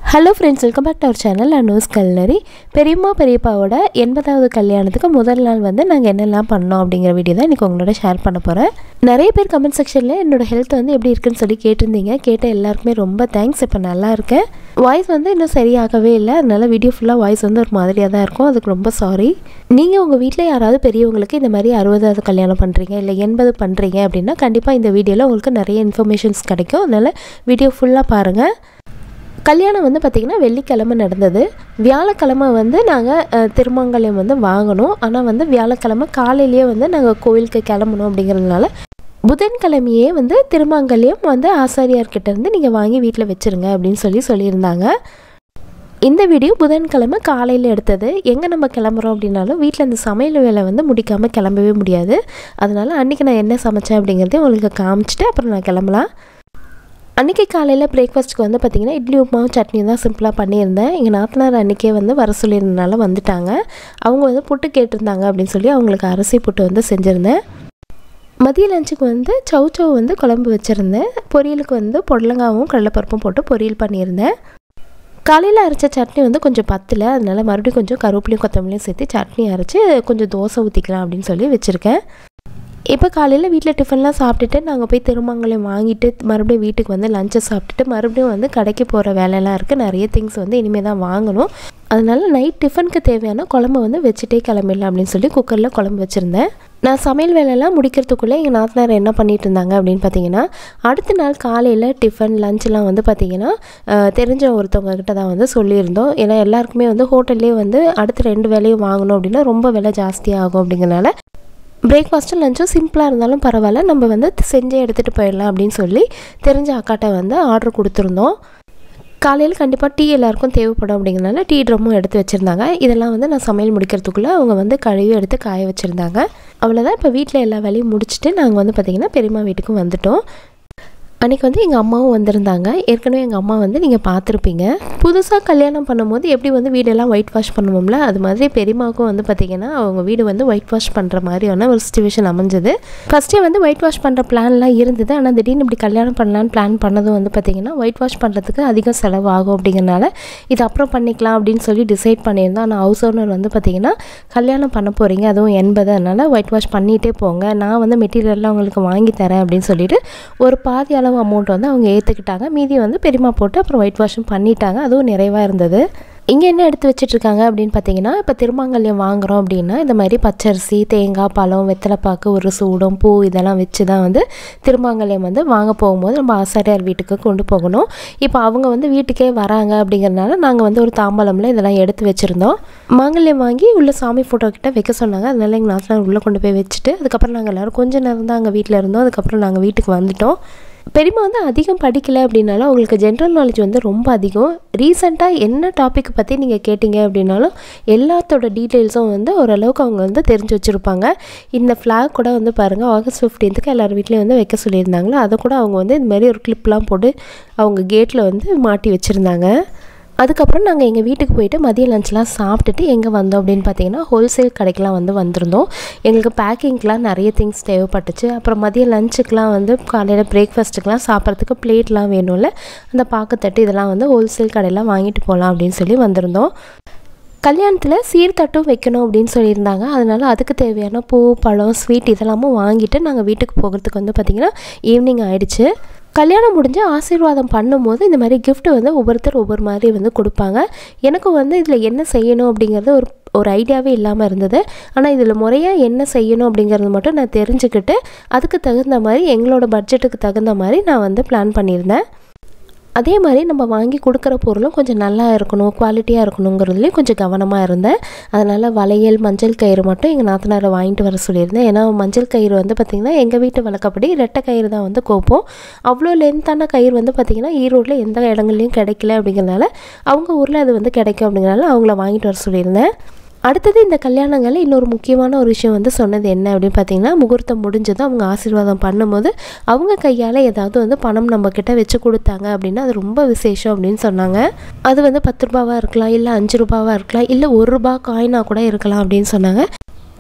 Hello friends welcome back to our channel Anu's culinary பெரியம்மா பெரியப்பாவோட எண்பதாவது கல்யாணத்துக்கு முதல் நாள் வந்து நாங்கள் என்னெல்லாம் பண்ணோம் அப்படிங்கிற வீடியோ தான் இன்றைக்கி உங்களோட ஷேர் பண்ண போகிறேன் நிறைய பேர் கமெண்ட் செக்ஷனில் என்னோட ஹெல்த் வந்து எப்படி இருக்குன்னு சொல்லி கேட்டிருந்தீங்க கேட்ட எல்லாருக்குமே ரொம்ப தேங்க்ஸ் இப்போ நல்லா இருக்கேன் வாய்ஸ் வந்து இன்னும் சரியாகவே இல்லை அதனால வீடியோ ஃபுல்லாக வாய்ஸ் வந்து ஒரு மாதிரியாக தான் இருக்கும் அதுக்கு ரொம்ப சாரி நீங்கள் உங்கள் வீட்டில் யாராவது பெரியவங்களுக்கு இந்த மாதிரி அறுபதாவது கல்யாணம் பண்ணுறீங்க இல்லை எண்பது பண்ணுறீங்க அப்படின்னா கண்டிப்பாக இந்த வீடியோவில் உங்களுக்கு நிறைய இன்ஃபர்மேஷன்ஸ் கிடைக்கும் அதனால் வீடியோ ஃபுல்லாக பாருங்கள் கல்யாணம் வந்து பார்த்திங்கன்னா வெள்ளிக்கிழமை நடந்தது வியாழக்கிழமை வந்து நாங்கள் திருமங்கலம் வந்து வாங்கினோம் ஆனால் வந்து வியாழக்கிழமை காலையிலேயே வந்து நாங்கள் கோவிலுக்கு கிளம்பணும் அப்படிங்கிறதுனால புதன்கிழமையே வந்து திருமங்கல்யம் வந்து ஆசாரியார்கிட்ட இருந்து நீங்கள் வாங்கி வீட்டில் வச்சுருங்க அப்படின்னு சொல்லி சொல்லியிருந்தாங்க இந்த வீடியோ புதன்கிழமை காலையில் எடுத்தது எங்கே நம்ம கிளம்புறோம் அப்படின்னாலும் வீட்டில் இந்த சமையல் வேலை வந்து முடிக்காமல் கிளம்பவே முடியாது அதனால் அன்றைக்கி நான் என்ன சமைச்சேன் அப்படிங்கிறதையும் உங்களுக்கு காமிச்சிட்டு அப்புறம் நான் கிளம்பலாம் அன்றைக்கி காலையில் பிரேக்ஃபாஸ்ட்டுக்கு வந்து பார்த்திங்கன்னா இட்லி உப்புமாவும் சட்னியும் தான் சிம்பிளாக பண்ணியிருந்தேன் எங்கள் நாத்தனார் அன்றைக்கே வந்து வர சொல்லியிருந்தனால வந்துட்டாங்க அவங்க வந்து புட்டு கேட்டிருந்தாங்க அப்படின்னு சொல்லி அவங்களுக்கு அரிசி புட்டு வந்து செஞ்சுருந்தேன் மதிய லஞ்சுக்கு வந்து சவு சவு வந்து குழம்பு வச்சுருந்தேன் பொரியலுக்கு வந்து புடலங்காவும் கடலைப்பருப்பும் போட்டு பொரியல் பண்ணியிருந்தேன் காலையில் அரைச்ச சட்னி வந்து கொஞ்சம் பத்தில் அதனால் மறுபடியும் கொஞ்சம் கருவேப்பிலையும் கொத்தமல்லியும் சேர்த்து சட்னி அரைச்சி கொஞ்சம் தோசை ஊற்றிக்கலாம் அப்படின்னு சொல்லி வச்சுருக்கேன் இப்போ காலையில் வீட்டில் டிஃபன்லாம் சாப்பிட்டுட்டு நாங்கள் போய் திருமங்கலம் வாங்கிட்டு மறுபடியும் வீட்டுக்கு வந்து லஞ்சை சாப்பிட்டுட்டு மறுபடியும் வந்து கடைக்கு போகிற வேலையெல்லாம் இருக்குது நிறைய திங்ஸ் வந்து இனிமேல் தான் வாங்கணும் அதனால நைட் டிஃபனுக்கு தேவையான குழம்பு வந்து வச்சுட்டே கிளம்பிடலாம் அப்படின்னு சொல்லி குக்கரில் குழம்பு வச்சுருந்தேன் நான் சமையல் வேலையெல்லாம் முடிக்கிறதுக்குள்ளே எங்கள் நாத்தனார் என்ன பண்ணிட்டு இருந்தாங்க அப்படின்னு பார்த்தீங்கன்னா அடுத்த நாள் காலையில் டிஃபன் லஞ்செலாம் வந்து பார்த்திங்கன்னா தெரிஞ்ச ஒருத்தவங்க கிட்ட தான் வந்து சொல்லியிருந்தோம் ஏன்னா எல்லாருக்குமே வந்து ஹோட்டல்லே வந்து அடுத்த ரெண்டு வேலையும் வாங்கணும் அப்படின்னா ரொம்ப விலை ஜாஸ்தியாகும் அப்படிங்கிறனால பிரேக்ஃபாஸ்ட்டும் லஞ்சும் சிம்பிளாக இருந்தாலும் பரவாயில்ல நம்ம வந்து செஞ்சே எடுத்துகிட்டு போயிடலாம் அப்படின்னு சொல்லி தெரிஞ்ச அக்காட்ட வந்து ஆர்டர் கொடுத்துருந்தோம் காலையில் கண்டிப்பாக டீ எல்லாருக்கும் தேவைப்படும் அப்படிங்கிறனால டீ ட்ரம்மும் எடுத்து வச்சுருந்தாங்க இதெல்லாம் வந்து நான் சமையல் முடிக்கிறதுக்குள்ளே அவங்க வந்து கழுவி எடுத்து காய வச்சுருந்தாங்க அவ்வளோதான் இப்போ வீட்டில் எல்லா வேலையும் முடிச்சுட்டு நாங்கள் வந்து பார்த்திங்கன்னா பெரியம்மா வீட்டுக்கும் வந்துட்டோம் அன்றைக்கி வந்து எங்கள் அம்மாவும் வந்திருந்தாங்க ஏற்கனவே எங்கள் அம்மா வந்து நீங்கள் பார்த்துருப்பீங்க புதுசாக கல்யாணம் பண்ணும்போது எப்படி வந்து வீடெல்லாம் ஒயிட் வாஷ் பண்ணுவோம்ல அது மாதிரி பெரியமாவுக்கும் வந்து பார்த்திங்கன்னா அவங்க வீடு வந்து ஒயிட் வாஷ் பண்ணுற மாதிரியான ஒரு சுச்சுவேஷன் அமைஞ்சது ஃபஸ்ட்டே வந்து ஒயிட் வாஷ் பண்ணுற பிளான்லாம் இருந்தது ஆனால் திடீர்னு இப்படி கல்யாணம் பண்ணலான்னு பிளான் பண்ணதும் வந்து பார்த்திங்கன்னா ஒயிட் வாஷ் பண்ணுறதுக்கு அதிகம் செலவு ஆகும் அப்படிங்கிறனால இது அப்புறம் பண்ணிக்கலாம் அப்படின்னு சொல்லி டிசைட் பண்ணியிருந்தோம் ஆனால் ஹவுஸ் ஓனர் வந்து பார்த்திங்கன்னா கல்யாணம் பண்ண போகிறீங்க அதுவும் எண்பது அதனால் ஒயிட் வாஷ் பண்ணிகிட்டே போங்க நான் வந்து மெட்டீரியல்லாம் உங்களுக்கு வாங்கி தரேன் அப்படின்னு சொல்லிட்டு ஒரு பாதி அளவு அளவு அமௌண்ட் வந்து அவங்க ஏற்றுக்கிட்டாங்க மீதி வந்து பெரியமா போட்டு அப்புறம் ஒயிட் வாஷும் பண்ணிட்டாங்க அதுவும் நிறைவாக இருந்தது இங்கே என்ன எடுத்து வச்சிட்ருக்காங்க அப்படின்னு பார்த்தீங்கன்னா இப்போ திருமாங்கல்யம் வாங்குகிறோம் அப்படின்னா இந்த மாதிரி பச்சரிசி தேங்காய் பழம் வெத்தலைப்பாக்கு ஒரு சூடம் பூ இதெல்லாம் வச்சு தான் வந்து திருமாங்கல்யம் வந்து வாங்க போகும்போது நம்ம ஆசாரியார் வீட்டுக்கு கொண்டு போகணும் இப்போ அவங்க வந்து வீட்டுக்கே வராங்க அப்படிங்கிறனால நாங்கள் வந்து ஒரு தாம்பாளமில் இதெல்லாம் எடுத்து வச்சுருந்தோம் மாங்கல்யம் வாங்கி உள்ள சாமி ஃபோட்டோ கிட்ட வைக்க சொன்னாங்க அதனால எங்கள் நாத்தனார் உள்ளே கொண்டு போய் வச்சுட்டு அதுக்கப்புறம் நாங்கள் எல்லோரும் கொஞ்சம் நேரம் தான் அங்கே வீட்டில் இருந்தோம் அதுக்கப்புறம் நாங்கள் வீட்டுக்கு வந்துட்டோம் பெரியமா வந்து அதிகம் படிக்கலை அப்படின்னாலும் அவங்களுக்கு ஜென்ரல் நாலேஜ் வந்து ரொம்ப அதிகம் ரீசெண்டாக என்ன டாபிக் பற்றி நீங்கள் கேட்டிங்க அப்படின்னாலும் எல்லாத்தோட டீட்டெயில்ஸும் வந்து ஓரளவுக்கு அவங்க வந்து தெரிஞ்சு வச்சுருப்பாங்க இந்த ஃப்ளாக் கூட வந்து பாருங்கள் ஆகஸ்ட் ஃபிஃப்டீன்த்துக்கு எல்லார் வீட்லேயும் வந்து வைக்க சொல்லியிருந்தாங்களோ அதை கூட அவங்க வந்து இந்த மாதிரி ஒரு கிளிப்லாம் போட்டு அவங்க கேட்டில் வந்து மாட்டி வச்சுருந்தாங்க அதுக்கப்புறம் நாங்கள் எங்கள் வீட்டுக்கு போயிட்டு மதிய லஞ்ச்லாம் சாப்பிட்டுட்டு எங்கே வந்தோம் அப்படின்னு பார்த்தீங்கன்னா ஹோல்சேல் கடைக்கெலாம் வந்து வந்திருந்தோம் எங்களுக்கு பேக்கிங்க்கெலாம் நிறைய திங்ஸ் தேவைப்பட்டுச்சு அப்புறம் மதிய லஞ்சுக்கெலாம் வந்து காலையில் பிரேக்ஃபாஸ்ட்டுக்கெலாம் சாப்பிட்றதுக்கு பிளேட்லாம் வேணும்ல அந்த பாக்குத்தட்டு இதெல்லாம் வந்து ஹோல்சேல் கடையில் வாங்கிட்டு போகலாம் அப்படின்னு சொல்லி வந்திருந்தோம் கல்யாணத்தில் சீர்தட்டும் வைக்கணும் அப்படின்னு சொல்லியிருந்தாங்க அதனால் அதுக்கு தேவையான பூ பழம் ஸ்வீட் இதெல்லாமும் வாங்கிட்டு நாங்கள் வீட்டுக்கு போகிறதுக்கு வந்து பார்த்திங்கன்னா ஈவினிங் ஆகிடுச்சு கல்யாணம் முடிஞ்சு ஆசீர்வாதம் பண்ணும்போது இந்த மாதிரி கிஃப்ட் வந்து ஒவ்வொருத்தர் ஒவ்வொரு மாதிரி வந்து கொடுப்பாங்க எனக்கு வந்து இதில் என்ன செய்யணும் அப்படிங்கிறது ஒரு ஒரு ஐடியாவே இல்லாமல் இருந்தது ஆனால் இதில் முறையாக என்ன செய்யணும் அப்படிங்கிறது மட்டும் நான் தெரிஞ்சுக்கிட்டு அதுக்கு தகுந்த மாதிரி எங்களோட பட்ஜெட்டுக்கு தகுந்த மாதிரி நான் வந்து பிளான் பண்ணியிருந்தேன் அதே மாதிரி நம்ம வாங்கி கொடுக்குற பொருளும் கொஞ்சம் நல்லா இருக்கணும் குவாலிட்டியாக இருக்கணுங்கிறதுலேயும் கொஞ்சம் கவனமாக இருந்தேன் அதனால் வளையல் மஞ்சள் கயிறு மட்டும் எங்கள் நாத்தனாரை வாங்கிட்டு வர சொல்லியிருந்தேன் ஏன்னா மஞ்சள் கயிறு வந்து பார்த்திங்கன்னா எங்கள் வீட்டு வழக்கப்படி ரெட்டை கயிறு தான் வந்து கோப்போம் அவ்வளோ லென்த்தான கயிறு வந்து பார்த்திங்கன்னா ஈரோட்டில் எந்த இடங்கள்லையும் கிடைக்கல அப்படிங்கிறனால அவங்க ஊரில் அது வந்து கிடைக்கும் அப்படிங்கிறனால அவங்கள வாங்கிட்டு வர சொல்லியிருந்தேன் அடுத்தது இந்த கல்யாணங்களில் இன்னொரு முக்கியமான ஒரு விஷயம் வந்து சொன்னது என்ன அப்படின்னு பார்த்தீங்கன்னா முகூர்த்தம் முடிஞ்சதும் அவங்க ஆசீர்வாதம் பண்ணும்போது அவங்க கையால் ஏதாவது வந்து பணம் நம்மக்கிட்ட வச்சு கொடுத்தாங்க அப்படின்னா அது ரொம்ப விசேஷம் அப்படின்னு சொன்னாங்க அது வந்து பத்து ரூபாவாக இருக்கலாம் இல்லை அஞ்சு ரூபாவாக இருக்கலாம் இல்லை ஒரு ரூபா காயினாக கூட இருக்கலாம் அப்படின்னு சொன்னாங்க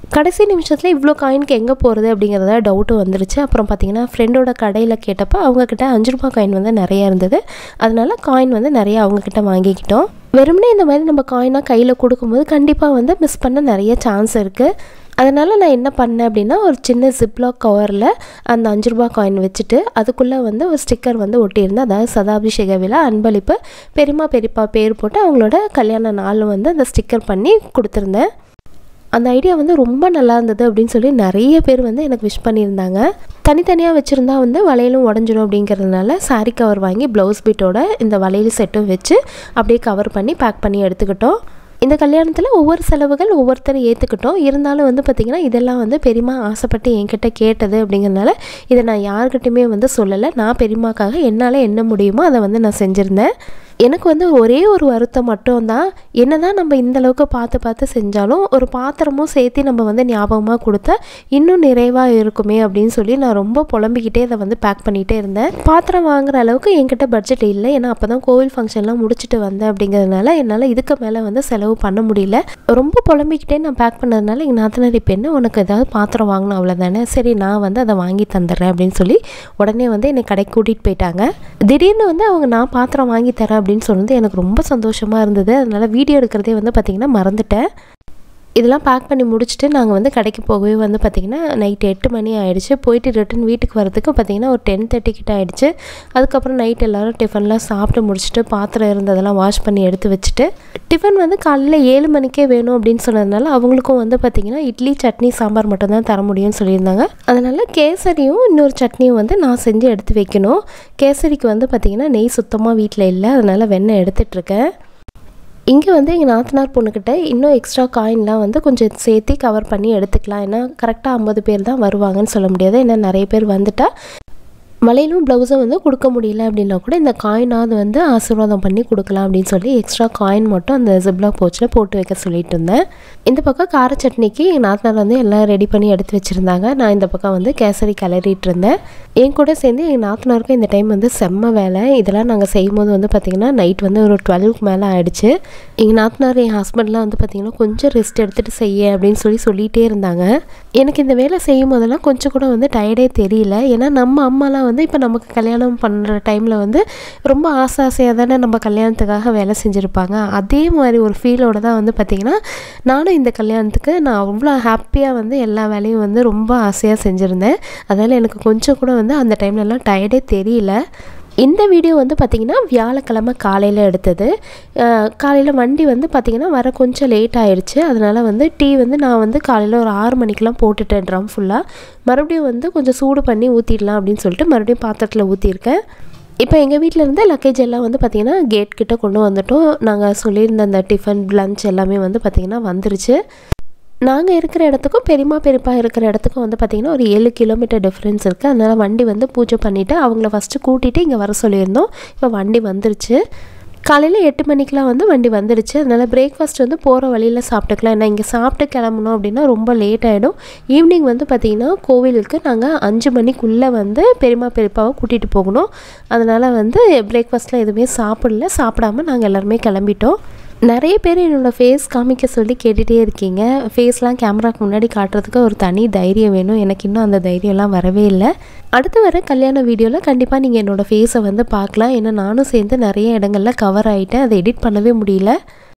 கடைசி நிமிஷத்தில் இவ்வளோ காயினுக்கு எங்கே போகிறது அப்படிங்கிறத டவுட்டு வந்துருச்சு அப்புறம் பார்த்தீங்கன்னா ஃப்ரெண்டோட கடையில் கேட்டப்போ அவங்கக்கிட்ட அஞ்சு ரூபா காயின் வந்து நிறைய இருந்தது அதனால காயின் வந்து நிறைய அவங்கக்கிட்ட வாங்கிக்கிட்டோம் வெறுமனே இந்த மாதிரி நம்ம காயினாக கையில் கொடுக்கும்போது கண்டிப்பாக வந்து மிஸ் பண்ண நிறைய சான்ஸ் இருக்குது அதனால் நான் என்ன பண்ணேன் அப்படின்னா ஒரு சின்ன ஜிப்லாக் கவரில் அந்த அஞ்சு ரூபா காயின் வச்சுட்டு அதுக்குள்ளே வந்து ஒரு ஸ்டிக்கர் வந்து ஒட்டியிருந்தேன் அதாவது சதாபிஷேக விழா அன்பளிப்பு பெரியம்மா பெரியப்பா பேர் போட்டு அவங்களோட கல்யாண நாள் வந்து அந்த ஸ்டிக்கர் பண்ணி கொடுத்துருந்தேன் அந்த ஐடியா வந்து ரொம்ப நல்லா இருந்தது அப்படின்னு சொல்லி நிறைய பேர் வந்து எனக்கு விஷ் பண்ணியிருந்தாங்க தனித்தனியாக வச்சுருந்தா வந்து வளையலும் உடஞ்சிடும் அப்படிங்கிறதுனால சாரீ கவர் வாங்கி ப்ளவுஸ் பீட்டோட இந்த வளையல் செட்டும் வச்சு அப்படியே கவர் பண்ணி பேக் பண்ணி எடுத்துக்கிட்டோம் இந்த கல்யாணத்தில் ஒவ்வொரு செலவுகள் ஒவ்வொருத்தரும் ஏற்றுக்கிட்டோம் இருந்தாலும் வந்து பார்த்திங்கன்னா இதெல்லாம் வந்து பெரியம்மா ஆசைப்பட்டு என்கிட்ட கேட்டது அப்படிங்கிறதுனால இதை நான் யார்கிட்டையுமே வந்து சொல்லலை நான் பெரியம்மாக்காக என்னால் என்ன முடியுமோ அதை வந்து நான் செஞ்சுருந்தேன் எனக்கு வந்து ஒரே ஒரு வருத்தம் மட்டும்தான் என்ன தான் நம்ம இந்த அளவுக்கு பார்த்து பார்த்து செஞ்சாலும் ஒரு பாத்திரமும் சேர்த்து நம்ம வந்து ஞாபகமாக கொடுத்தா இன்னும் நிறைவாக இருக்குமே அப்படின்னு சொல்லி நான் ரொம்ப புலம்பிக்கிட்டே அதை வந்து பேக் பண்ணிகிட்டே இருந்தேன் பாத்திரம் வாங்குற அளவுக்கு என்கிட்ட பட்ஜெட் இல்லை ஏன்னா அப்போ தான் கோவில் ஃபங்க்ஷன்லாம் முடிச்சுட்டு வந்தேன் அப்படிங்கிறதுனால என்னால் இதுக்கு மேலே வந்து செலவு பண்ண முடியல ரொம்ப புலம்பிக்கிட்டே நான் பேக் பண்ணதுனால எங்கள் நாத்தனார் இப்போ என்ன உனக்கு ஏதாவது பாத்திரம் வாங்கணும் அவ்வளோதானே சரி நான் வந்து அதை வாங்கி தந்துடுறேன் அப்படின்னு சொல்லி உடனே வந்து என்னை கடைக்கு கூட்டிகிட்டு போயிட்டாங்க திடீர்னு வந்து அவங்க நான் பாத்திரம் வாங்கி தரேன் அப்படின்னு சொன்னது எனக்கு ரொம்ப சந்தோஷமாக இருந்தது அதனால் வீடியோ எடுக்கிறதே வந்து பார்த்திங்கன்னா மறந்துட்டேன் இதெல்லாம் பேக் பண்ணி முடிச்சுட்டு நாங்கள் வந்து கடைக்கு போகவே வந்து பார்த்திங்கன்னா நைட் எட்டு மணி ஆகிடுச்சு போயிட்டு ரிட்டன் வீட்டுக்கு வரதுக்கு பார்த்திங்கன்னா ஒரு டென் தேர்ட்டி கிட்ட ஆகிடுச்சு அதுக்கப்புறம் நைட் எல்லோரும் டிஃபன்லாம் சாப்பிட்டு முடிச்சுட்டு பாத்திரம் இருந்ததெல்லாம் வாஷ் பண்ணி எடுத்து வச்சுட்டு டிஃபன் வந்து காலையில் ஏழு மணிக்கே வேணும் அப்படின்னு சொன்னதுனால அவங்களுக்கும் வந்து பார்த்திங்கன்னா இட்லி சட்னி சாம்பார் மட்டும்தான் தர முடியும்னு சொல்லியிருந்தாங்க அதனால் கேசரியும் இன்னொரு சட்னியும் வந்து நான் செஞ்சு எடுத்து வைக்கணும் கேசரிக்கு வந்து பார்த்திங்கன்னா நெய் சுத்தமாக வீட்டில் இல்லை அதனால் வெண்ணெய் எடுத்துகிட்ருக்கேன் இங்கே வந்து எங்கள் நாத்தனார் பொண்ணுக்கிட்ட இன்னும் எக்ஸ்ட்ரா காயின்லாம் வந்து கொஞ்சம் சேர்த்து கவர் பண்ணி எடுத்துக்கலாம் ஏன்னா கரெக்டாக ஐம்பது பேர் தான் வருவாங்கன்னு சொல்ல முடியாது ஏன்னா நிறைய பேர் வந்துட்டா மலையிலும் ப்ளவுஸும் வந்து கொடுக்க முடியல அப்படின்னா கூட இந்த காயினாவது வந்து ஆசீர்வாதம் பண்ணி கொடுக்கலாம் அப்படின்னு சொல்லி எக்ஸ்ட்ரா காயின் மட்டும் அந்த ஜிப்லாக் போச்சில் போட்டு வைக்க சொல்லிட்டு இருந்தேன் இந்த பக்கம் கார சட்னிக்கு எங்கள் நாத்தனார் வந்து எல்லாம் ரெடி பண்ணி எடுத்து வச்சுருந்தாங்க நான் இந்த பக்கம் வந்து கேசரி கிளறிட்டு இருந்தேன் என் கூட சேர்ந்து எங்கள் நாத்தனாருக்கும் இந்த டைம் வந்து செம்ம வேலை இதெல்லாம் நாங்கள் செய்யும் போது வந்து பார்த்திங்கன்னா நைட் வந்து ஒரு டுவெல்வுக்கு மேலே ஆயிடுச்சு எங்கள் நாத்தனார் என் ஹஸ்பண்ட்லாம் வந்து பார்த்திங்கன்னா கொஞ்சம் ரெஸ்ட் எடுத்துகிட்டு செய்ய அப்படின்னு சொல்லி சொல்லிகிட்டே இருந்தாங்க எனக்கு இந்த வேலை செய்யும் போதெல்லாம் கொஞ்சம் கூட வந்து டயர்டே தெரியல ஏன்னா நம்ம அம்மாலாம் வந்து இப்போ நமக்கு கல்யாணம் பண்ணுற டைமில் வந்து ரொம்ப ஆசை ஆசையாக தானே நம்ம கல்யாணத்துக்காக வேலை செஞ்சுருப்பாங்க அதே மாதிரி ஒரு ஃபீலோடு தான் வந்து பார்த்திங்கன்னா நானும் இந்த கல்யாணத்துக்கு நான் அவ்வளோ ஹாப்பியாக வந்து எல்லா வேலையும் வந்து ரொம்ப ஆசையாக செஞ்சுருந்தேன் அதனால் எனக்கு கொஞ்சம் கூட வந்து அந்த டைம்லலாம் டயர்டே தெரியல இந்த வீடியோ வந்து பார்த்திங்கன்னா வியாழக்கிழமை காலையில் எடுத்தது காலையில் வண்டி வந்து பார்த்திங்கன்னா வர கொஞ்சம் லேட் ஆயிடுச்சு அதனால் வந்து டீ வந்து நான் வந்து காலையில் ஒரு ஆறு மணிக்கெலாம் போட்டுட்டேன் ட்ரம் ஃபுல்லாக மறுபடியும் வந்து கொஞ்சம் சூடு பண்ணி ஊற்றிடலாம் அப்படின்னு சொல்லிட்டு மறுபடியும் பாத்திரத்தில் ஊற்றிருக்கேன் இப்போ எங்கள் வீட்டில் இருந்து லக்கேஜ் எல்லாம் வந்து பார்த்திங்கன்னா கேட் கிட்ட கொண்டு வந்துட்டோம் நாங்கள் சொல்லியிருந்த அந்த டிஃபன் லஞ்ச் எல்லாமே வந்து பார்த்திங்கன்னா வந்துருச்சு நாங்கள் இருக்கிற இடத்துக்கும் பெரியம்மா பெரியப்பா இருக்கிற இடத்துக்கும் வந்து பார்த்திங்கன்னா ஒரு ஏழு கிலோமீட்டர் டிஃப்ரென்ஸ் இருக்குது அதனால் வண்டி வந்து பூஜை பண்ணிவிட்டு அவங்கள ஃபஸ்ட்டு கூட்டிகிட்டு இங்கே வர சொல்லியிருந்தோம் இப்போ வண்டி வந்துருச்சு காலையில் எட்டு மணிக்கெலாம் வந்து வண்டி வந்துடுச்சு அதனால் பிரேக்ஃபாஸ்ட் வந்து போகிற வழியில் சாப்பிட்டுக்கலாம் ஏன்னா இங்கே சாப்பிட்டு கிளம்பணும் அப்படின்னா ரொம்ப லேட் ஆகிடும் ஈவினிங் வந்து பார்த்திங்கன்னா கோவிலுக்கு நாங்கள் அஞ்சு மணிக்குள்ளே வந்து பெரியம்மா பெரியப்பாவை கூட்டிகிட்டு போகணும் அதனால் வந்து பிரேக்ஃபாஸ்ட்டில் எதுவுமே சாப்பிடல சாப்பிடாம நாங்கள் எல்லாருமே கிளம்பிட்டோம் நிறைய பேர் என்னோடய ஃபேஸ் காமிக்க சொல்லி கேட்டுகிட்டே இருக்கீங்க ஃபேஸ்லாம் கேமராக்கு முன்னாடி காட்டுறதுக்கு ஒரு தனி தைரியம் வேணும் எனக்கு இன்னும் அந்த தைரியம்லாம் வரவே இல்லை அடுத்து வர கல்யாண வீடியோவில் கண்டிப்பாக நீங்கள் என்னோடய ஃபேஸை வந்து பார்க்கலாம் ஏன்னா நானும் சேர்ந்து நிறைய இடங்களில் கவர் ஆகிட்டேன் அதை எடிட் பண்ணவே முடியல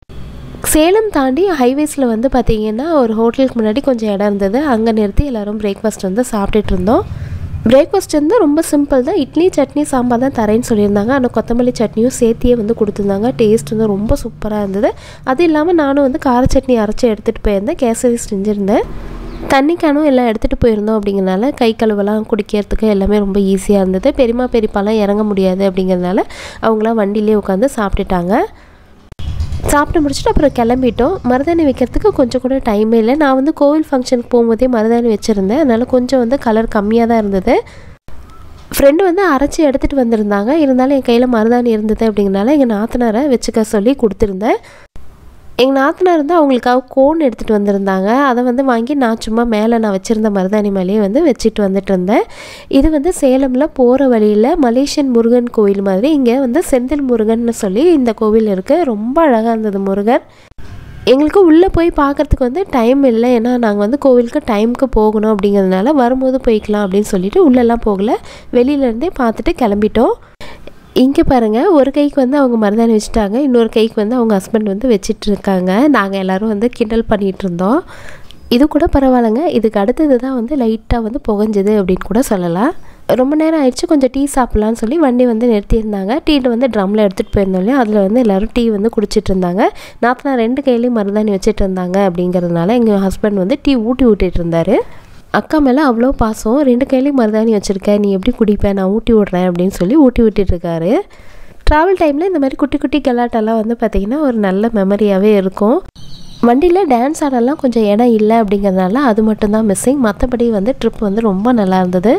சேலம் தாண்டி ஹைவேஸில் வந்து பார்த்திங்கன்னா ஒரு ஹோட்டலுக்கு முன்னாடி கொஞ்சம் இடம் இருந்தது அங்கே நிறுத்தி எல்லோரும் பிரேக்ஃபாஸ்ட் வந்து சாப்பிட்டுட்டு இருந்தோம் பிரேக்ஃபாஸ்ட் வந்து ரொம்ப சிம்பிள் தான் இட்லி சட்னி சாம்பார் தான் தரேன்னு சொல்லியிருந்தாங்க ஆனால் கொத்தமல்லி சட்னியும் சேர்த்தியே வந்து கொடுத்துருந்தாங்க டேஸ்ட் வந்து ரொம்ப சூப்பராக இருந்தது அது இல்லாமல் நானும் வந்து கார சட்னி அரைச்சி எடுத்துகிட்டு போயிருந்தேன் கேசரி செஞ்சுருந்தேன் தண்ணி கேனும் எல்லாம் எடுத்துகிட்டு போயிருந்தோம் அப்படிங்கிறனால கை கழுவெல்லாம் குடிக்கிறதுக்கு எல்லாமே ரொம்ப ஈஸியாக இருந்தது பெரியமா பெரியப்பாலாம் இறங்க முடியாது அப்படிங்கிறதுனால அவங்களாம் வண்டியிலே உட்காந்து சாப்பிட்டுட்டாங்க சாப்பிட்டு முடிச்சுட்டு அப்புறம் கிளம்பிட்டோம் மருதாணி வைக்கிறதுக்கு கொஞ்சம் கூட டைமே இல்லை நான் வந்து கோவில் ஃபங்க்ஷனுக்கு போகும்போதே மருதாணி வச்சுருந்தேன் அதனால் கொஞ்சம் வந்து கலர் கம்மியாக தான் இருந்தது ஃப்ரெண்டு வந்து அரைச்சி எடுத்துகிட்டு வந்திருந்தாங்க இருந்தாலும் என் கையில் மருதாணி இருந்தது அப்படிங்கிறனால எங்கள் நாத்தனாரை வச்சுக்க சொல்லி கொடுத்துருந்தேன் எங்கள் நாத்தனார் வந்து அவங்களுக்காக கோன் எடுத்துகிட்டு வந்திருந்தாங்க அதை வந்து வாங்கி நான் சும்மா மேலே நான் வச்சுருந்த மருதாணி மேலேயே வந்து வச்சுட்டு வந்துட்டு இருந்தேன் இது வந்து சேலமில் போகிற வழியில் மலேசியன் முருகன் கோவில் மாதிரி இங்கே வந்து செந்தில் முருகன்னு சொல்லி இந்த கோவில் இருக்குது ரொம்ப அழகாக இருந்தது முருகர் எங்களுக்கு உள்ளே போய் பார்க்குறதுக்கு வந்து டைம் இல்லை ஏன்னா நாங்கள் வந்து கோவிலுக்கு டைமுக்கு போகணும் அப்படிங்கிறதுனால வரும்போது போய்க்கலாம் அப்படின்னு சொல்லிட்டு உள்ளெல்லாம் போகல வெளியிலேருந்தே பார்த்துட்டு கிளம்பிட்டோம் இங்கே பாருங்கள் ஒரு கைக்கு வந்து அவங்க மருதாணி வச்சுட்டாங்க இன்னொரு கைக்கு வந்து அவங்க ஹஸ்பண்ட் வந்து வச்சிட்டு இருக்காங்க நாங்கள் எல்லோரும் வந்து கிண்டல் பண்ணிகிட்டு இருந்தோம் இது கூட பரவாயில்லைங்க இதுக்கு அடுத்தது தான் வந்து லைட்டாக வந்து புகஞ்சது அப்படின்னு கூட சொல்லலாம் ரொம்ப நேரம் ஆயிடுச்சு கொஞ்சம் டீ சாப்பிட்லான்னு சொல்லி வண்டி வந்து நிறுத்தியிருந்தாங்க டீயில் வந்து ட்ரம்மில் எடுத்துகிட்டு போயிருந்தோம் இல்லையா அதில் வந்து எல்லோரும் டீ வந்து குடிச்சிட்டு இருந்தாங்க நாத்தனா ரெண்டு கையிலையும் மருதாணி வச்சுட்டு இருந்தாங்க அப்படிங்கிறதுனால எங்கள் ஹஸ்பண்ட் வந்து டீ ஊட்டி விட்டுட்டு இருந்தார் அக்கா மேலே அவ்வளோ பாசம் ரெண்டு கையிலையும் மருதாணி வச்சுருக்க நீ எப்படி குடிப்ப நான் ஊட்டி விட்றேன் அப்படின்னு சொல்லி ஊட்டி விட்டுட்டு இருக்காரு ட்ராவல் டைமில் இந்த மாதிரி குட்டி குட்டி கலாட்டெல்லாம் வந்து பார்த்திங்கன்னா ஒரு நல்ல மெமரியாகவே இருக்கும் வண்டியில் டான்ஸ் ஆடலாம் கொஞ்சம் இடம் இல்லை அப்படிங்கிறதுனால அது மட்டும்தான் மிஸ்ஸிங் மற்றபடி வந்து ட்ரிப் வந்து ரொம்ப நல்லா இருந்தது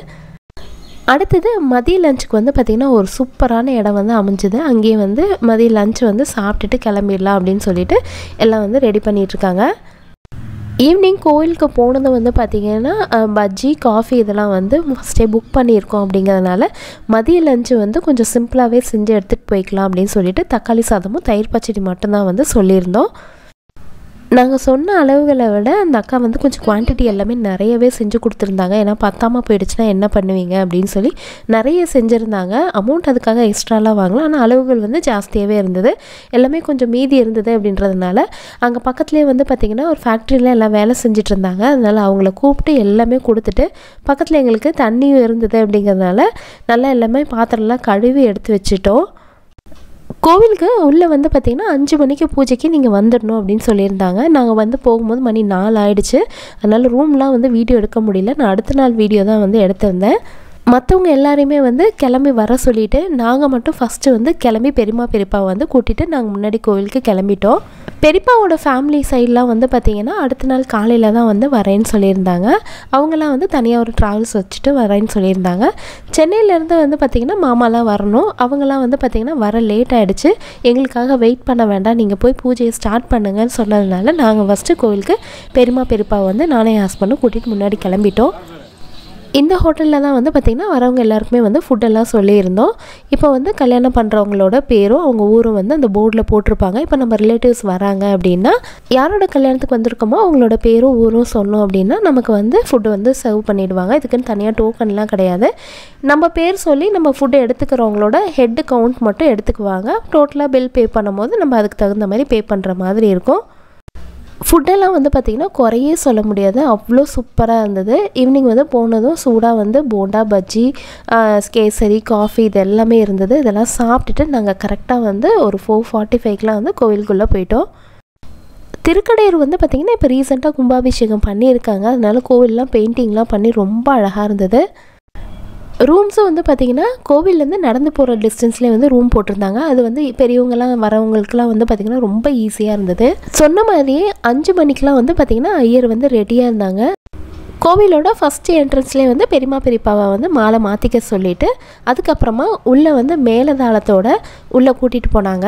அடுத்தது மதிய லஞ்சுக்கு வந்து பார்த்திங்கன்னா ஒரு சூப்பரான இடம் வந்து அமைஞ்சுது அங்கேயே வந்து மதிய லஞ்ச் வந்து சாப்பிட்டுட்டு கிளம்பிடலாம் அப்படின்னு சொல்லிட்டு எல்லாம் வந்து ரெடி பண்ணிகிட்ருக்காங்க ஈவினிங் கோயிலுக்கு போனது வந்து பார்த்திங்கன்னா அஹ், பஜ்ஜி காஃபி இதெல்லாம் வந்து ஃபஸ்ட்டே புக் பண்ணியிருக்கோம் அப்படிங்கிறதுனால மதிய லஞ்சு வந்து கொஞ்சம் சிம்பிளாகவே செஞ்சு எடுத்துகிட்டு போய்க்கலாம் அப்படின்னு சொல்லிட்டு தக்காளி சாதமும் தயிர் பச்சடி மட்டும்தான் வந்து சொல்லியிருந்தோம் நாங்கள் சொன்ன அளவுகளை விட அந்த அக்கா வந்து கொஞ்சம் குவான்டிட்டி எல்லாமே நிறையவே செஞ்சு கொடுத்துருந்தாங்க ஏன்னா பத்தாமல் போயிடுச்சுன்னா என்ன பண்ணுவீங்க அப்படின்னு சொல்லி நிறைய செஞ்சுருந்தாங்க அமௌண்ட் அதுக்காக எக்ஸ்ட்ராலாம் வாங்கலாம் ஆனால் அளவுகள் வந்து ஜாஸ்தியாகவே இருந்தது எல்லாமே கொஞ்சம் மீதி இருந்தது அப்படின்றதுனால அங்கே பக்கத்துலேயே வந்து பார்த்திங்கன்னா ஒரு ஃபேக்ட்ரியில் எல்லாம் வேலை செஞ்சுட்டு இருந்தாங்க அதனால் அவங்கள கூப்பிட்டு எல்லாமே கொடுத்துட்டு பக்கத்தில் எங்களுக்கு தண்ணியும் இருந்தது அப்படிங்கிறதுனால நல்லா எல்லாமே பாத்திரம்லாம் கழுவி எடுத்து வச்சுட்டோம் கோவிலுக்கு உள்ளே வந்து பார்த்திங்கன்னா அஞ்சு மணிக்கு பூஜைக்கு நீங்கள் வந்துடணும் அப்படின்னு சொல்லியிருந்தாங்க நாங்கள் வந்து போகும்போது மணி நாலு ஆயிடுச்சு அதனால் ரூம்லாம் வந்து வீடியோ எடுக்க முடியல நான் அடுத்த நாள் வீடியோ தான் வந்து எடுத்திருந்தேன் மற்றவங்க எல்லாரையுமே வந்து கிளம்பி வர சொல்லிட்டு நாங்கள் மட்டும் ஃபஸ்ட்டு வந்து கிளம்பி பெரியம்மா பெரியப்பாவை வந்து கூட்டிகிட்டு நாங்கள் முன்னாடி கோவிலுக்கு கிளம்பிட்டோம் பெரியப்பாவோட ஃபேமிலி சைட்லாம் வந்து பார்த்திங்கன்னா அடுத்த நாள் காலையில் தான் வந்து வரேன்னு சொல்லியிருந்தாங்க அவங்களாம் வந்து தனியாக ஒரு ட்ராவல்ஸ் வச்சுட்டு வரேன்னு சொல்லியிருந்தாங்க சென்னையிலேருந்து வந்து பார்த்திங்கன்னா மாமாலாம் வரணும் அவங்களாம் வந்து பார்த்திங்கன்னா வர லேட் ஆகிடுச்சு எங்களுக்காக வெயிட் பண்ண வேண்டாம் நீங்கள் போய் பூஜையை ஸ்டார்ட் பண்ணுங்கன்னு சொன்னதுனால நாங்கள் ஃபஸ்ட்டு கோவிலுக்கு பெரியம்மா பெரியப்பாவை வந்து நானே என் ஹஸ்பண்டும் கூட்டிகிட்டு முன்னாடி கிளம்பிட்டோம் இந்த ஹோட்டலில் தான் வந்து பார்த்திங்கன்னா வரவங்க எல்லாருக்குமே வந்து ஃபுட்டெல்லாம் சொல்லியிருந்தோம் இப்போ வந்து கல்யாணம் பண்ணுறவங்களோட பேரும் அவங்க ஊரும் வந்து அந்த போர்டில் போட்டிருப்பாங்க இப்போ நம்ம ரிலேட்டிவ்ஸ் வராங்க அப்படின்னா யாரோட கல்யாணத்துக்கு வந்திருக்கோமோ அவங்களோட பேரும் ஊரும் சொன்னோம் அப்படின்னா நமக்கு வந்து ஃபுட்டு வந்து சர்வ் பண்ணிடுவாங்க இதுக்குன்னு தனியாக டோக்கன்லாம் கிடையாது நம்ம பேர் சொல்லி நம்ம ஃபுட்டு எடுத்துக்கிறவங்களோட ஹெட் கவுண்ட் மட்டும் எடுத்துக்குவாங்க டோட்டலாக பில் பே பண்ணும்போது நம்ம அதுக்கு தகுந்த மாதிரி பே பண்ணுற மாதிரி இருக்கும் ஃபுட்டெல்லாம் வந்து பார்த்திங்கன்னா குறையே சொல்ல முடியாது அவ்வளோ சூப்பராக இருந்தது ஈவினிங் வந்து போனதும் சூடாக வந்து போண்டா பஜ்ஜி ஆஹ், கேசரி காஃபி இது எல்லாமே இருந்தது இதெல்லாம் சாப்பிட்டுட்டு நாங்கள் கரெக்டாக வந்து ஒரு ஃபோர் ஃபார்ட்டி ஃபைவ்க்கெலாம் வந்து கோவிலுக்குள்ளே போயிட்டோம் திருக்கடையூர் வந்து பார்த்திங்கன்னா இப்போ ரீசெண்டாக கும்பாபிஷேகம் பண்ணியிருக்காங்க அதனால கோவில்லாம் பெயிண்டிங்லாம் பண்ணி ரொம்ப அழகாக இருந்தது ரூம்ஸும் வந்து பார்த்திங்கன்னா கோவில்லேருந்து நடந்து போகிற டிஸ்டன்ஸ்லேயே வந்து ரூம் போட்டிருந்தாங்க அது வந்து பெரியவங்கலாம் வரவங்களுக்குலாம் வந்து பார்த்திங்கன்னா ரொம்ப ஈஸியாக இருந்தது சொன்ன மாதிரியே அஞ்சு மணிக்கெலாம் வந்து பார்த்திங்கன்னா ஐயர் வந்து ரெடியாக இருந்தாங்க கோவிலோட ஃபஸ்ட்டு என்ட்ரன்ஸ்லேயே வந்து பெரியம்மா பெரியப்பாவை வந்து மாலை மாற்றிக்க சொல்லிட்டு அதுக்கப்புறமா உள்ளே வந்து மேலதாளத்தோட உள்ளே கூட்டிகிட்டு போனாங்க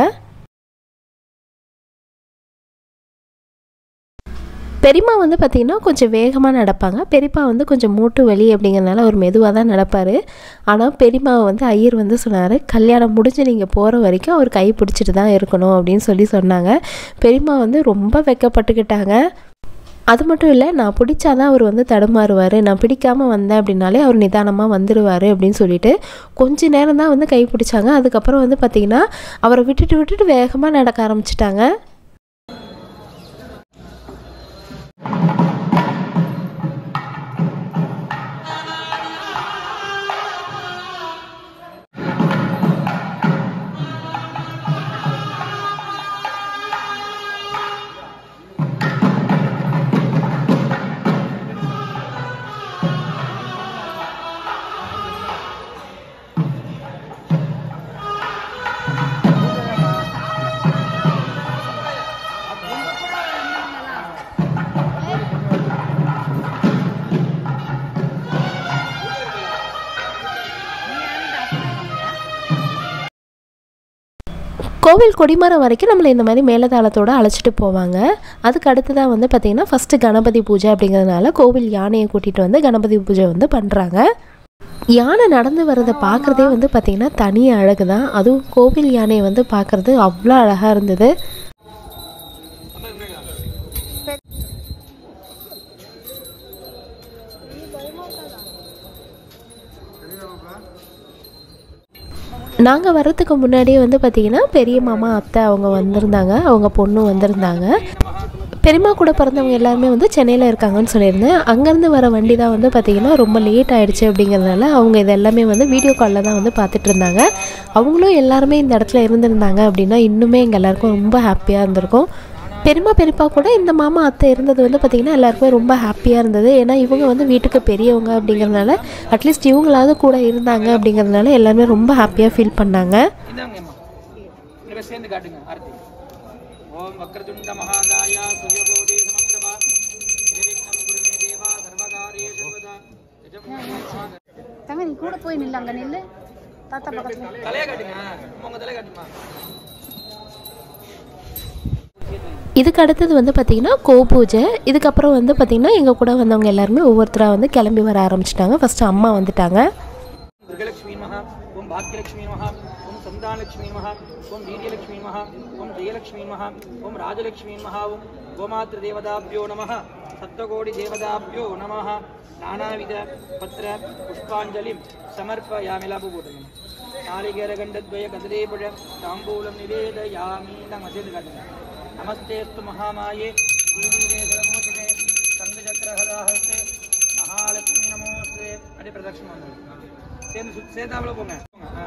பெரியம்மா வந்து பார்த்திங்கன்னா கொஞ்சம் வேகமாக நடப்பாங்க பெரியப்பா வந்து கொஞ்சம் மூட்டு வலி அப்படிங்கிறனால அவர் மெதுவாக தான் நடப்பார் ஆனால் பெரியம்மாவை வந்து ஐயர் வந்து சொன்னார் கல்யாணம் முடிஞ்சு நீங்கள் போகிற வரைக்கும் அவர் கை பிடிச்சிட்டு தான் இருக்கணும் அப்படின்னு சொல்லி சொன்னாங்க பெரியம்மா வந்து ரொம்ப வெக்கப்பட்டுக்கிட்டாங்க அது மட்டும் இல்லை நான் பிடிச்சாதான் அவர் வந்து தடுமாறுவார் நான் பிடிக்காமல் வந்தேன் அப்படின்னாலே அவர் நிதானமாக வந்துடுவார் அப்படின்னு சொல்லிட்டு கொஞ்ச நேரம் தான் வந்து கை பிடிச்சாங்க அதுக்கப்புறம் வந்து பார்த்திங்கன்னா அவரை விட்டுட்டு விட்டுட்டு வேகமாக நடக்க ஆரம்பிச்சிட்டாங்க கோவில் கொடிமரம் வரைக்கும் நம்மளை இந்த மாதிரி மேலதாளத்தோடு அழைச்சிட்டு போவாங்க அதுக்கு அடுத்ததாக வந்து பார்த்திங்கன்னா ஃபஸ்ட்டு கணபதி பூஜை அப்படிங்கிறதுனால கோவில் யானையை கூட்டிகிட்டு வந்து கணபதி பூஜை வந்து பண்ணுறாங்க யானை நடந்து வர்றதை பார்க்குறதே வந்து பார்த்திங்கன்னா தனி அழகு தான் அதுவும் கோவில் யானையை வந்து பார்க்குறது அவ்வளோ அழகாக இருந்தது நாங்கள் வர்றதுக்கு முன்னாடியே வந்து பார்த்திங்கன்னா பெரிய மாமா அத்தை அவங்க வந்திருந்தாங்க அவங்க பொண்ணு வந்திருந்தாங்க பெரியம்மா கூட பிறந்தவங்க எல்லாருமே வந்து சென்னையில் இருக்காங்கன்னு சொல்லியிருந்தேன் அங்கேருந்து வர வண்டி தான் வந்து பார்த்திங்கன்னா ரொம்ப லேட் ஆகிடுச்சு அப்படிங்கிறதுனால அவங்க இது எல்லாமே வந்து வீடியோ காலில் தான் வந்து பார்த்துட்டு இருந்தாங்க அவங்களும் எல்லாருமே இந்த இடத்துல இருந்திருந்தாங்க அப்படின்னா இன்னுமே எங்கள் எல்லாருக்கும் ரொம்ப ஹாப்பியாக இருந்திருக்கும் பெரியம்மா பெரியப்பா கூட இந்த மாமா அத்தை இருந்தது வந்து பார்த்திங்கன்னா எல்லாருக்குமே ரொம்ப ஹாப்பியாக இருந்தது ஏன்னா இவங்க வந்து வீட்டுக்கு பெரியவங்க அப்படிங்கிறதுனால அட்லீஸ்ட் இவங்களாவது கூட இருந்தாங்க அப்படிங்கிறதுனால எல்லாருமே ரொம்ப ஹாப்பியாக ஃபீல் பண்ணாங்க இந்தாங்கம்மா ரெண்டு பேர் சேர்ந்து காட்டுங்க ஆரத்தி ஓம் வக்ரதுண்ட மகாகாய சூரியகோடி சமப்பிரபா நிர்விக்னம் குருமே தேவா சர்வகாரிய சர்வதா நிஜம் தங்க நீ கூட போய் நில்லு அங்க நில்லு தாத்தா பக்கத்துல தலையை காட்டுங்க உங்க தலையை காட்டுமா இதுக்கு அடுத்தது வந்து பார்த்திங்கன்னா கோ பூஜை இதுக்கப்புறம் வந்து பார்த்திங்கன்னா எங்கள் கூட வந்தவங்க எல்லாருமே ஒவ்வொருத்தராக வந்து கிளம்பி வர ஆரம்பிச்சிட்டாங்க ஃபஸ்ட்டு அம்மா வந்துட்டாங்க दुर्गलक्ष्मी नमः ओम भाग्यलक्ष्मी नमः ओम संतानलक्ष्मी नमः ओम वीर्यलक्ष्मी नमः ओम जयलक्ष्मी नमः ओम राजलक्ष्मी नमः ओम गोमातृदेवताभ्यो नमः सप्तकोटिदेवताभ्यो नमः नानाविध पत्र पुष्पाञ्जलिं समर्पयामि लाभपूर्णम् नालिकेरगण्डद्वय कदलीपळ ताम्बूलं निवेदयामि नमस्तेऽस्तु महामाये श्रीवीरे सरमोचने स्कन्दचक्रहदाहस्ते महालक्ष्मी नमोस्ते अरे प्रदक्षिणं சேர்ந்து சுத்தி சேர்ந்தாப்புல போங்க ஆ.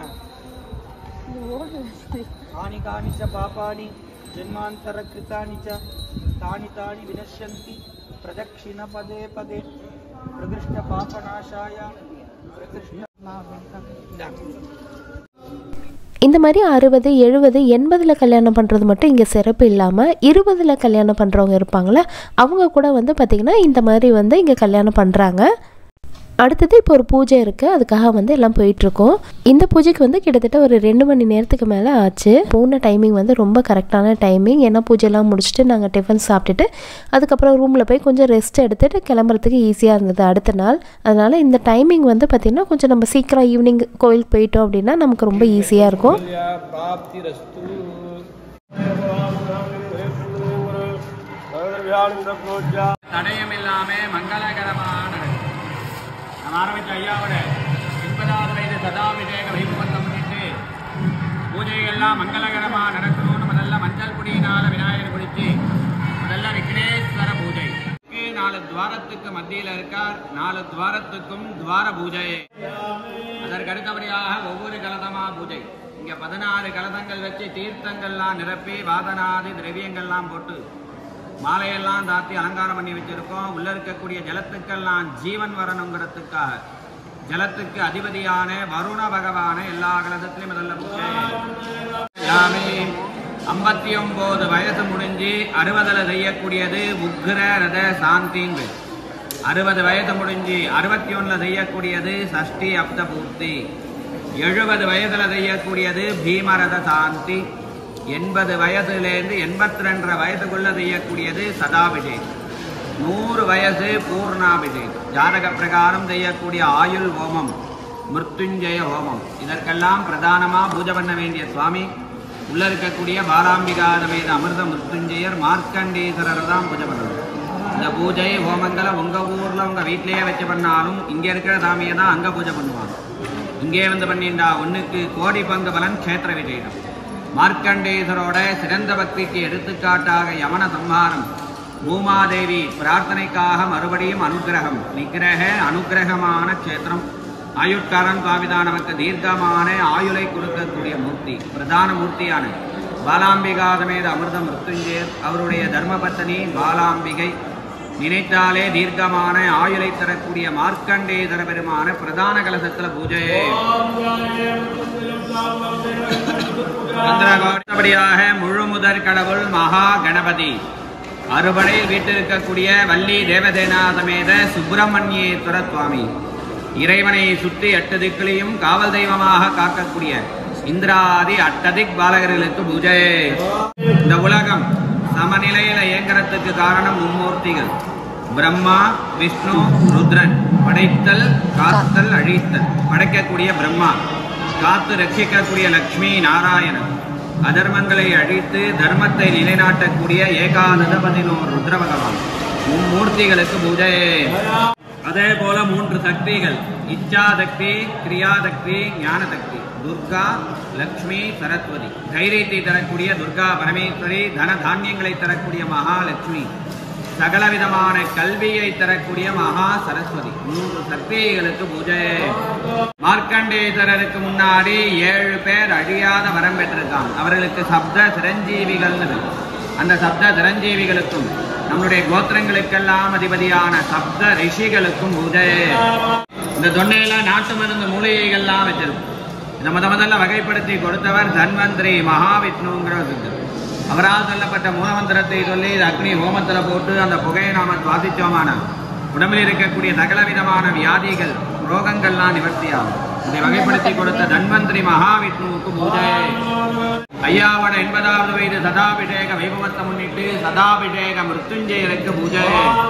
காணி காணி ச பாபாணி ஜென்மாந்தர கிருத்தானி ச தானி தானி வினஷ்யந்தி பிரதட்சிண பதே பதே பிரகிருஷ்ட பாபநாசாய பிரகிருஷ்ட இந்தாங்க. இந்த மாதிரி அறுபது எழுபது எண்பதில் கல்யாணம் பண்ணுறது மட்டும் இங்கே சிறப்பு இல்லாமல் இருபதில் கல்யாணம் பண்ணுறவங்க இருப்பாங்களே அவங்க கூட வந்து பார்த்திங்கன்னா இந்த மாதிரி வந்து இங்கே கல்யாணம் பண்ணுறாங்க அடுத்தது இப்போ ஒரு பூஜை இருக்குது அதுக்காக வந்து எல்லாம் போயிட்டுருக்கோம் இந்த பூஜைக்கு வந்து கிட்டத்தட்ட ஒரு ரெண்டு மணி நேரத்துக்கு மேலே ஆச்சு போன டைமிங் வந்து ரொம்ப கரெக்டான டைமிங் ஏன்னா பூஜைலாம் முடிச்சுட்டு நாங்கள் டிஃபன் சாப்பிட்டுட்டு அதுக்கப்புறம் ரூமில் போய் கொஞ்சம் ரெஸ்ட் எடுத்துகிட்டு கிளம்புறதுக்கு ஈஸியாக இருந்தது அடுத்த நாள் அதனால் இந்த டைமிங் வந்து பார்த்திங்கன்னா கொஞ்சம் நம்ம சீக்கிரம் ஈவினிங் கோயிலுக்கு போயிட்டோம் அப்படின்னா நமக்கு ரொம்ப ஈஸியாக இருக்கும் தடயமில்லாம மங்களகரமான நம்ம ஆரம்பிச்ச ஐயாவோட எண்பதாவது வயது சதாபிஷேக வைபவத்தை முன்னிட்டு பூஜைகள்லாம் மங்களகரமா நடக்கணும்னு முதல்ல மஞ்சள் பொடியினால விநாயகர் குடிச்சு முதல்ல விக்னேஸ்வர பூஜை நாலு துவாரத்துக்கு மத்தியில இருக்கார் நாலு துவாரத்துக்கும் துவார பூஜை அதற்கு அடுத்தபடியாக ஒவ்வொரு கலதமா பூஜை இங்க பதினாறு கலதங்கள் வச்சு தீர்த்தங்கள்லாம் நிரப்பி வாதனாதி திரவியங்கள்லாம் போட்டு மாலையெல்லாம் தாத்தி அலங்காரம் பண்ணி வச்சிருக்கோம் உள்ள இருக்கக்கூடிய ஜலத்துக்கெல்லாம் ஜீவன் வரணுங்கிறதுக்காக ஜலத்துக்கு அதிபதியான வருண பகவான எல்லா கலதத்திலையும் முதல்ல பூஜை எல்லாமே ஐம்பத்தி ஒன்பது வயசு முடிஞ்சு அறுபதுல செய்யக்கூடியது உக்ர ரத சாந்தின்னு பேர். அறுபது வயது முடிஞ்சு அறுபத்தி ஒண்ணுல செய்யக்கூடியது சஷ்டி அப்த பூர்த்தி எழுபது வயதுல செய்யக்கூடியது பீமரத சாந்தி எண்பது வயதுலேருந்து எண்பத்தி ரெண்டரை வயதுக்குள்ள செய்யக்கூடியது சதாபிஷேகம் நூறு வயசு பூர்ணாபிஷேகம் ஜாதக பிரகாரம் செய்யக்கூடிய ஆயுள் ஹோமம் மிருத்யுஞ்சய ஹோமம் இதற்கெல்லாம் பிரதானமா பூஜை பண்ண வேண்டிய சுவாமி உள்ள இருக்கக்கூடிய பாலாம்பிகா சமேத அமிர்த மிருத்யுஞ்சயர் மார்க்கண்டேஸ்வரர் தான் பூஜை பண்ணணும் இந்த பூஜை ஹோமங்களை உங்க ஊர்ல உங்க வீட்லயே வச்சு பண்ணாலும் இங்க இருக்கிற சாமியை தான் அங்க பூஜை பண்ணுவாங்க இங்கே வந்து பண்ணிண்டா ஒண்ணுக்கு கோடி பங்கு பலன் கஷேத்திர விஜயம் மார்க்கண்டேஸ்வரோட சிறந்த பக்திக்கு எடுத்துக்காட்டாக யமன சம்ஹாரம் பூமாதேவி பிரார்த்தனைக்காக மறுபடியும் அனுக்கிரகம் நிகிரக அனுக்கிரகமான க்ஷேத்திரம் ஆயுட்காரன் சுவாமிதான் நமக்கு தீர்க்கமான ஆயுளை கொடுக்கக்கூடிய மூர்த்தி பிரதான மூர்த்தியான பாலாம்பிகா சமேத அமிர்த மிருத்துஞ்சேர் அவருடைய தர்மபத்தினி பாலாம்பிகை நினைத்தாலே தீர்க்கமான ஆயுளை தரக்கூடிய மார்க்கண்டேஸ்வர பெருமான பிரதான கலசத்துல பூஜை சந்திரகோடியாக முழு முதற் கடவுள் மகா கணபதி அறுபடையில் வீட்டிருக்கக்கூடிய வள்ளி தேவதேனா சமேத சுப்பிரமணியேஸ்வர சுவாமி இறைவனை சுற்றி எட்டு திக்கிலையும் காவல் தெய்வமாக காக்கக்கூடிய இந்திராதி அட்டதிக் பாலகர்களுக்கு பூஜை இந்த உலகம் சமநிலையில இயங்குறதுக்கு காரணம் மும்மூர்த்திகள் பிரம்மா விஷ்ணு ருத்ரன் படைத்தல் காத்தல் அழித்தல் படைக்கக்கூடிய பிரம்மா காத்து ரட்சிக்கக்கூடிய லக்ஷ்மி நாராயணன் அதர்மங்களை அழித்து தர்மத்தை நிலைநாட்டக்கூடிய ஏகாதச பதினோரு ருத்ர பகவான் மும்மூர்த்திகளுக்கு பூஜை அதே போல மூன்று சக்திகள் இச்சா சக்தி கிரியா சக்தி ஞான சக்தி துர்கா லக்ஷ்மி சரஸ்வதி தைரியத்தை தரக்கூடிய துர்கா பரமேஸ்வரி தன தானியங்களை தரக்கூடிய மகாலட்சுமி சகலவிதமான கல்வியை தரக்கூடிய மகா சரஸ்வதி மூன்று சக்திகளுக்கு பூஜை மார்க்கண்டேஸ்வரருக்கு முன்னாடி ஏழு பேர் அழியாத வரம் பெற்றிருக்காங்க அவர்களுக்கு சப்த சிரஞ்சீவிகள் அந்த சப்த சிரஞ்சீவிகளுக்கும் நம்முடைய கோத்திரங்களுக்கெல்லாம் அதிபதியான சப்த ரிஷிகளுக்கும் பூஜை இந்த தொண்டையில நாட்டு மருந்து மூலிகைகள்லாம் வச்சிருக்கும் இதை முத முதல்ல வகைப்படுத்தி கொடுத்தவர் தன்வந்திரி மகாவிஷ்ணுங்கிற ஒரு சித்தர். அவரால் சொல்லப்பட்ட மூலமந்திரத்தை சொல்லி இது அக்னி ஹோமத்துல போட்டு அந்த புகையை நாம சுவாசிச்சோமான உடம்பில் இருக்கக்கூடிய சகல விதமான வியாதிகள் ரோகங்கள்லாம் நிவர்த்தியாகும் இதை வகைப்படுத்தி கொடுத்த தன்வந்திரி மகாவிஷ்ணுவுக்கு பூஜை ஐயாவோட எண்பதாவது வயது சதாபிஷேக வைபவத்தை முன்னிட்டு சதாபிஷேக மிருத்துஞ்சயருக்கு பூஜை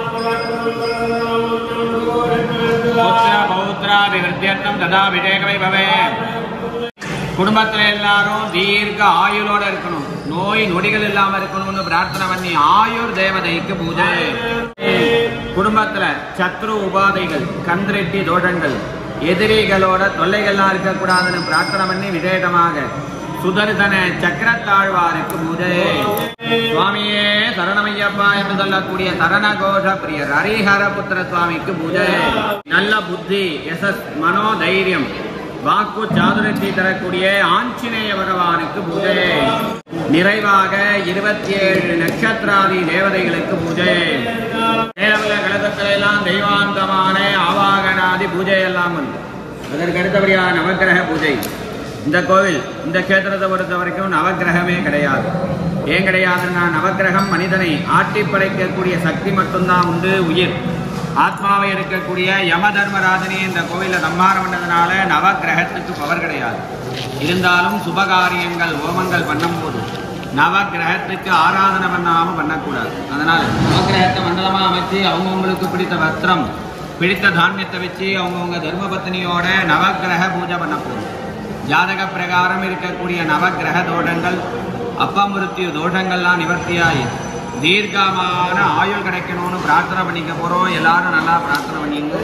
புத்திர பௌத்திராபிவிருத்தியர்த்தம் சதாபிஷேக வைபவே குடும்பத்துல எல்லாரும் தீர்க்க ஆயுளோட இருக்கணும் நோய் நொடிகள் இல்லாம இருக்கணும்னு பிரார்த்தனை பண்ணி ஆயுர் தேவதைக்கு பூஜை குடும்பத்துல சத்ரு உபாதைகள் கந்திரெட்டி தோஷங்கள் எதிரிகளோட தொல்லைகள்லாம் இருக்கக்கூடாதுன்னு பிரார்த்தனை பண்ணி விசேஷமாக சுதர்சன சக்கரத்தாழ்வாருக்கு பூஜை சுவாமியே சரணமையப்பா என்று சொல்லக்கூடிய சரணகோஷ பிரியர் ஹரிஹர புத்திர சுவாமிக்கு பூஜை நல்ல புத்தி யசஸ் மனோதைரியம் வாக்கு சாதுரத்தை தரக்கூடிய ஆஞ்சநேய பகவானுக்கு பூஜை நிறைவாக இருபத்தி ஏழு நட்சத்திராதி தேவதைகளுக்கு பூஜை நேரமில்ல கழகத்தில எல்லாம் தெய்வாந்தமான ஆவாகனாதி பூஜை எல்லாம் உண்டு அதற்கு அடுத்தபடியாக நவக்கிரக பூஜை இந்த கோவில் இந்த கேத்திரத்தை பொறுத்த வரைக்கும் நவக்கிரகமே கிடையாது ஏன் கிடையாதுன்னா நவக்கிரகம் மனிதனை ஆட்டி படைக்கக்கூடிய சக்தி மட்டும்தான் உண்டு உயிர் ஆத்மாவை இருக்கக்கூடிய யம தர்மராஜனே இந்த கோவிலில் சம்ஹாரம் பண்ணதுனால நவக்கிரகத்துக்கு பவர் கிடையாது இருந்தாலும் சுபகாரியங்கள் ஹோமங்கள் பண்ணும்போது நவக்கிரகத்துக்கு ஆராதனை பண்ணாம பண்ணக்கூடாது அதனால நவக்கிரகத்தை மண்டலமா அமைச்சு அவங்கவுங்களுக்கு பிடித்த வஸ்திரம் பிடித்த தானியத்தை வச்சு அவங்கவுங்க தர்மபத்தினியோட நவக்கிரக பூஜை பண்ண போதும் ஜாதக பிரகாரம் இருக்கக்கூடிய நவக்கிரக தோஷங்கள் அப்பமிருத்திய தோஷங்கள்லாம் நிவர்த்தியாயி தீர்க்கமான ஆயுள் கிடைக்கணும்னு பிரார்த்தனை பண்ணிக்க போறோம் எல்லாரும் நல்லா பிரார்த்தனை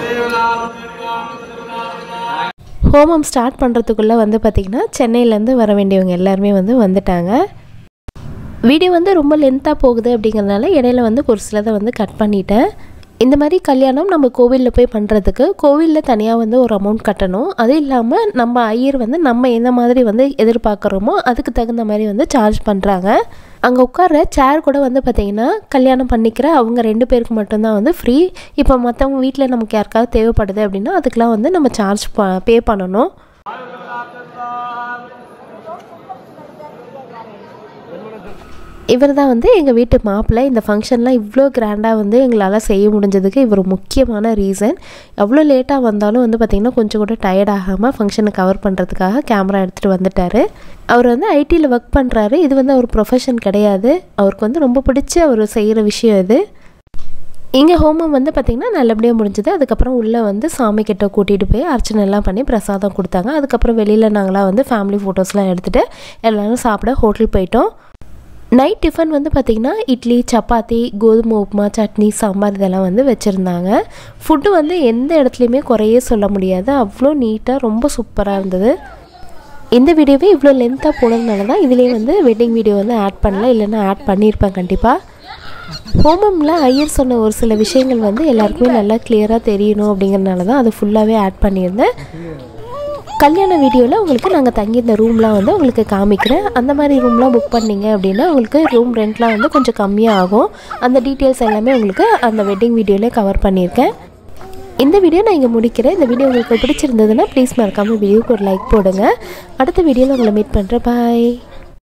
பண்ணிங்க ஹோமம் ஸ்டார்ட் பண்ணுறதுக்குள்ளே வந்து பார்த்திங்கன்னா சென்னையிலேருந்து வர வேண்டியவங்க எல்லாருமே வந்து வந்துட்டாங்க வீடியோ வந்து ரொம்ப லென்த்தாக போகுது அப்படிங்கிறதுனால இடையில வந்து ஒரு சிலதை வந்து கட் பண்ணிட்டேன் இந்த மாதிரி கல்யாணம் நம்ம கோவிலில் போய் பண்ணுறதுக்கு கோவிலில் தனியாக வந்து ஒரு அமௌண்ட் கட்டணும் அது இல்லாமல் நம்ம ஐயர் வந்து நம்ம எந்த மாதிரி வந்து எதிர்பார்க்குறோமோ அதுக்கு தகுந்த மாதிரி வந்து சார்ஜ் பண்ணுறாங்க அங்கே உட்கார்ற சேர் கூட வந்து பார்த்திங்கன்னா கல்யாணம் பண்ணிக்கிற அவங்க ரெண்டு பேருக்கு மட்டும்தான் வந்து ஃப்ரீ இப்போ மற்றவங்க வீட்டில் நமக்கு யாருக்காவது தேவைப்படுது அப்படின்னா அதுக்கெலாம் வந்து நம்ம சார்ஜ் ப பே பண்ணணும் இவர் தான் வந்து எங்கள் வீட்டு மாப்பிள்ளை இந்த ஃபங்க்ஷன்லாம் இவ்வளோ கிராண்டாக வந்து எங்களால் செய்ய முடிஞ்சதுக்கு இவர் முக்கியமான ரீசன் எவ்வளோ லேட்டாக வந்தாலும் வந்து பார்த்திங்கன்னா கொஞ்சம் கூட டயர்ட் ஆகாமல் ஃபங்க்ஷனை கவர் பண்ணுறதுக்காக கேமரா எடுத்துகிட்டு வந்துட்டார் அவர் வந்து ஐடியில் ஒர்க் பண்ணுறாரு இது வந்து அவர் ப்ரொஃபஷன் கிடையாது அவருக்கு வந்து ரொம்ப பிடிச்சி அவர் செய்கிற விஷயம் இது இங்கே ஹோமம் வந்து பார்த்திங்கன்னா நல்லபடியாக முடிஞ்சது அதுக்கப்புறம் உள்ளே வந்து சாமி கிட்ட கூட்டிகிட்டு போய் அர்ச்சனை எல்லாம் பண்ணி பிரசாதம் கொடுத்தாங்க அதுக்கப்புறம் வெளியில் நாங்களாம் வந்து ஃபேமிலி ஃபோட்டோஸ்லாம் எடுத்துகிட்டு எல்லோரும் சாப்பிட ஹோட்டல் போயிட்டோம் நைட் டிஃபன் வந்து பார்த்திங்கன்னா இட்லி சப்பாத்தி கோதுமை உப்புமா சட்னி சாம்பார் இதெல்லாம் வந்து வச்சுருந்தாங்க ஃபுட்டு வந்து எந்த இடத்துலையுமே குறையே சொல்ல முடியாது அவ்வளோ நீட்டாக ரொம்ப சூப்பராக இருந்தது இந்த வீடியோவே இவ்வளோ லென்த்தாக போனதுனால தான் இதுலேயே வந்து வெட்டிங் வீடியோ வந்து ஆட் பண்ணல இல்லைன்னா ஆட் பண்ணியிருப்பேன் கண்டிப்பாக ஹோமமில் ஐயர் சொன்ன ஒரு சில விஷயங்கள் வந்து எல்லாருக்குமே நல்லா கிளியராக தெரியணும் அப்படிங்கிறனால தான் அது ஃபுல்லாகவே ஆட் பண்ணியிருந்தேன் கல்யாண வீடியோவில் உங்களுக்கு நாங்கள் தங்கியிருந்த ரூம்லாம் வந்து உங்களுக்கு காமிக்கிறேன் அந்த மாதிரி ரூம்லாம் புக் பண்ணீங்க அப்படின்னா உங்களுக்கு ரூம் ரெண்ட்லாம் வந்து கொஞ்சம் கம்மியாக ஆகும் அந்த டீட்டெயில்ஸ் எல்லாமே உங்களுக்கு அந்த வெட்டிங் வீடியோவிலே கவர் பண்ணியிருக்கேன் இந்த வீடியோ நான் இங்கே முடிக்கிறேன் இந்த வீடியோ உங்களுக்கு பிடிச்சிருந்ததுன்னா ப்ளீஸ் மறக்காமல் வீடியோக்கு ஒரு லைக் போடுங்க அடுத்த வீடியோவில் உங்களை மீட் பண்ணுறேன் பாய்